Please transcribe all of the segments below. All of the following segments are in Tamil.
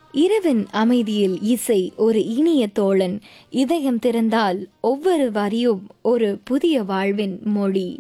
இரவின் அமைதியில் இசை ஒரு இனிய தோழன் இதயம் திறந்தால் ஒவ்வொரு வரியும் ஒரு புதிய வாழ்வின் மொழி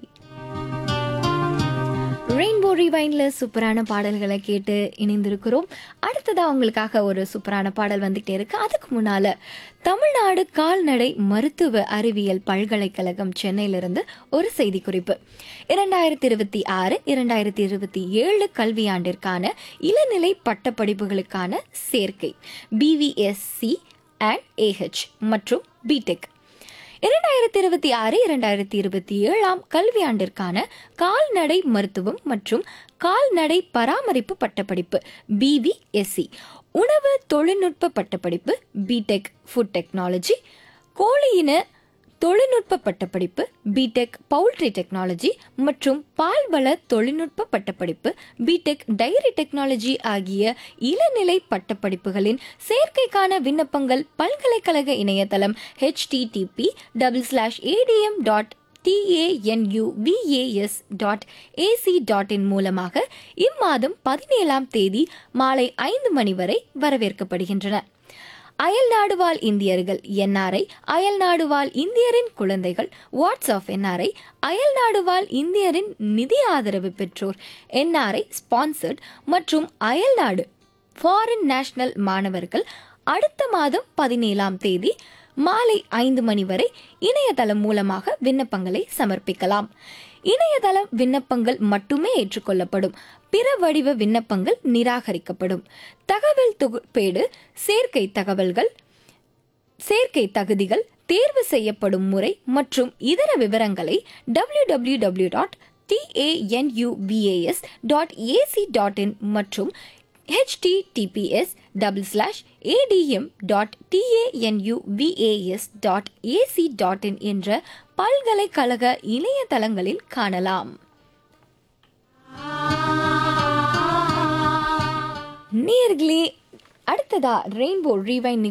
ரெயின்போ ரிவைன்ல சூப்பரான பாடல்களை கேட்டு இணைந்திருக்கிறோம் அடுத்ததா உங்களுக்காக ஒரு சூப்பரான பாடல் வந்துகிட்டே இருக்கு அதுக்கு முன்னால தமிழ்நாடு கால்நடை மருத்துவ அறிவியல் பல்கலைக்கழகம் சென்னையிலிருந்து ஒரு செய்தி குறிப்பு இரண்டாயிரத்தி இருபத்தி ஆறு இரண்டாயிரத்தி இருபத்தி ஏழு கல்வியாண்டிற்கான இளநிலை பட்டப்படிப்புகளுக்கான சேர்க்கை பிவிஎஸ்சி அண்ட் ஏஹெச் மற்றும் பிடெக் இரண்டாயிரத்தி இருபத்தி ஆறு இரண்டாயிரத்தி இருபத்தி ஏழாம் கல்வியாண்டிற்கான கால்நடை மருத்துவம் மற்றும் கால்நடை பராமரிப்பு பட்டப்படிப்பு பிவிஎஸ்சி உணவு தொழில்நுட்ப பட்டப்படிப்பு பிடெக் ஃபுட் டெக்னாலஜி கோழியின தொழில்நுட்ப பட்டப்படிப்பு பிடெக் பவுல்ட்ரி டெக்னாலஜி மற்றும் பால்வள தொழில்நுட்ப பட்டப்படிப்பு பிடெக் டைரி டெக்னாலஜி ஆகிய இளநிலை பட்டப்படிப்புகளின் சேர்க்கைக்கான விண்ணப்பங்கள் பல்கலைக்கழக இணையதளம் HTTP double slash ATM dot TANUVAS dot AC dot in மூலமாக இம்மாதம் பதினேழாம் தேதி மாலை ஐந்து மணி வரை வரவேற்கப்படுகின்றன அயல் நாடு வாழ் இந்தியர்கள் என்ஆர்ஐ அயல் நாடு வாழ் இந்தியரின் குழந்தைகள் வாட்ஸ்அப் என்ஆர்ஐ அயல் நாடு வாழ் இந்தியரின் நிதி ஆதரவு பெற்றோர் என்ஆர்ஐ ஸ்பான்சர்ட் மற்றும் அயல் நாடு ஃபாரின் நேஷனல் மாணவர்கள் அடுத்த மாதம் பதினேழாம் தேதி மாலை ஐந்து மணி வரை இணையதளம் மூலமாக விண்ணப்பங்களை சமர்ப்பிக்கலாம் இணையதள விண்ணப்பங்கள் மட்டுமே ஏற்றுக்கொள்ளப்படும் பிற வடிவ விண்ணப்பங்கள் நிராகரிக்கப்படும் தகவல் தொகுப்பேடு சேர்க்கை தகவல்கள் சேர்க்கை தகுதிகள் தேர்வு செய்யப்படும் முறை மற்றும் இதர விவரங்களை W W W dot TANUVAS dot AC dot in மற்றும் https double slash ATM dot TANUVAS dot AC dot in என்ற பல்கலைக்கழக இணையதளங்களில் காணலாம் நேர்களே அடுத்ததா ரெயின்போ ரீவைன்